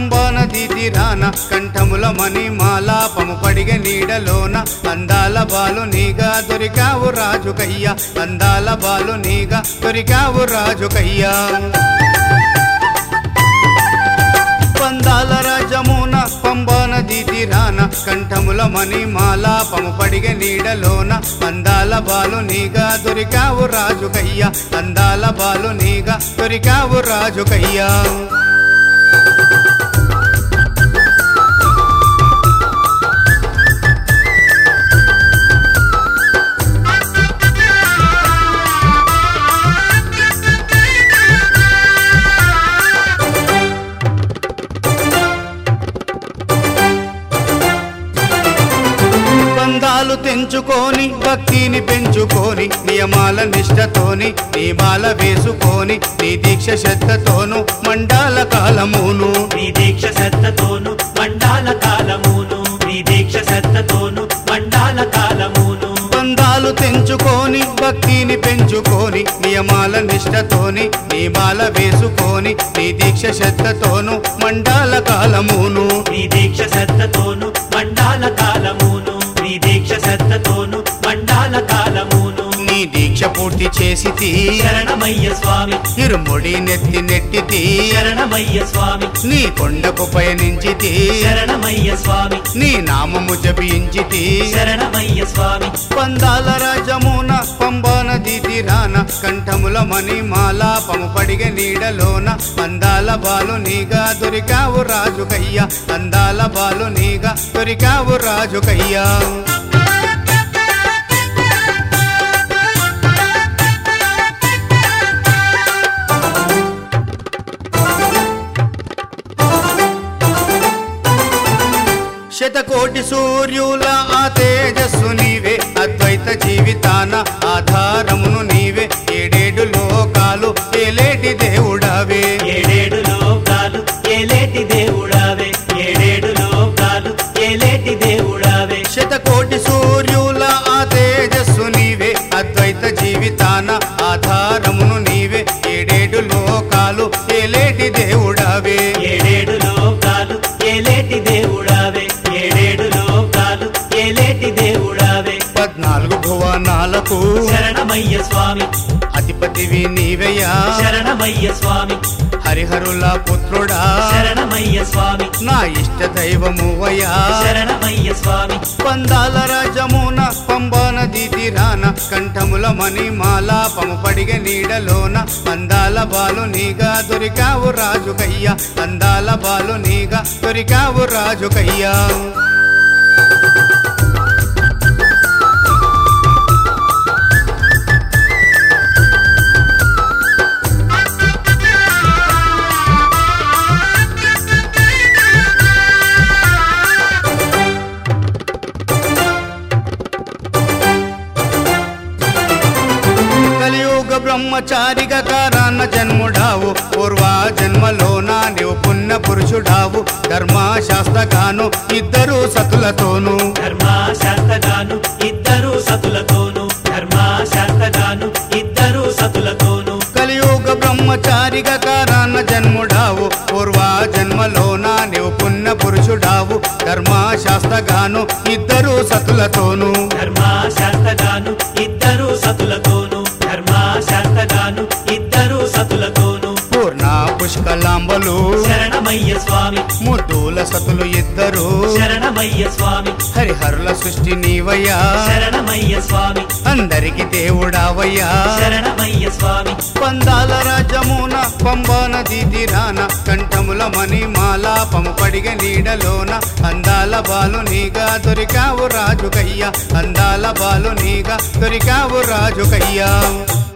పంబాన తీరాన కంఠముల మణి మాలాపము పడిగ నీడలోన అందాల బాలు నీగా దొరికావు రాజుకయ్యా అందాల బాలు నీగా దొరికావు రాజుకయ్యా పందాల రాజమున పంబా నది తీరాన కంఠముల మణి మాలాపము పడిగ నీడలోన అందాల బాలు నీగా దొరికావు రాజుకయ్యా అందాల బాలు నీగా దొరికావు రాజుకయ్యా బంధాలు తెంచుకొని భక్తిని పెంచుకొని నియమాల నిష్టతోని నియమాల వేసుకొని నీ దీక్ష శ్రద్ధతోను మండాల కాలమును నీ దీక్ష శ్రద్ధతోను మండాల కాలమును నీ దీక్ష శ్రద్ధతోను మండాల కాలమును బంధాలు తెంచుకొని భక్తిని పెంచుకొని నియమాల నిష్టతోని నియమాల వేసుకొని నీ దీక్ష శ్రద్ధతోను మండాల కాలమును నీ దీక్ష శ్రద్ధతోను మండాల కాలమును నీ దీక్ష శ్రద్ధతోను మండాల కాలమును నీ దీక్ష పూర్తి చేసి శరణమయ్య స్వామి ఇరుముడి నెత్తి నెట్టితి శరణమయ్య స్వామి నీ కొండకు పయనించితి శరణమయ్య స్వామి నీ నామము జపించితి శరణమయ్య స్వామి పందాల రాజమున పంబా నది తీరాన కంఠముల మణి మాలాపము పడిగ నీడలోన అందాల బాలు నీగా దొరికావు రాజుకయ్యా అందాల బాలు నీగా దొరికావు రాజుకయ్యా శతకోటి సూర్యుల ఆ తేజస్సు నీవే అద్వైత జీవితాన ఆధారమును నీవే ఏడేడు లోకాలు ఏలేటి దేవుడవే ఏడేడు లోకాలు ఏలేటి దేవుడావే ఏడేడు లోకాలు ఏలేటి దేవుడావే శతకోటి సూర్యుల ఆ తేజస్సు నీవే అద్వైత జీవితాన ఆధారమును నీవే ఏడేడు లోకాలు ఏలేటి దేవుడవే ఏడేడు లోకాలు ఏలేటి దేవుడావే ఏడేడు లోకాలు ఏలేటి దేవుడావే పద్నాలుగు భువనాలకు శరణమయ్య స్వామి అధిపతివి నీవయ్యా శరణమయ్య స్వామి హరిహరుల పుత్రుడా శరణమయ్య స్వామి నా ఇష్ట దైవమువయ్యా శరణమయ్య స్వామి పందాల రాజమున పంబా నది తీరాన కంఠముల మణి మాలాపము పడిగ నీడలోన అందాల బాలు నీగా దొరికావు రాజుకయ్యా అందాల బాలు నీగా దొరికావు రాజుకయ్యా కలియుగ బ్రహ్మచారిగా కారాన్న జన్ముడావు పూర్వ జన్మలోన నీవు పుణ్య పురుషుడావు ధర్మశాస్త్రగాను ఇద్దరు సతులతోను ధర్మశాస్త్రగాను ఇద్దరు సతులతోను ధర్మశాస్త్రగాను ఇద్దరు సతులతోను కలియుగ బ్రహ్మచారిగా కారాన్న జన్ముడావు పూర్వ జన్మలోన నీవు పుణ్య పురుషుడావు ధర్మశాస్త్రగాను ఇద్దరు సతులతోను ధర్మశాస్త్రగాను ఇద్దరు సతులతోను ధర్మశాస్త్రగాను ఇద్దరు సతులతోను పూర్ణ పుష్కలాంబలు శరణమయ్య స్వామి ముద్దుల సతులు ఇద్దరు శరణమయ్య స్వామి హరిహరుల సృష్టి నీవయ్యా శరణమయ్య స్వామి అందరికి దేవుడావయ్యా శరణమయ్య స్వామి పందాల రాజమున పంబా నది తీరాన కంఠముల మణి మాలాపము పడిగ నీడలోన అందాల బాలు నీగా దొరికావు రాజుకయ్యా అందాల బాలు నీగా దొరికావు రాజుకయ్యా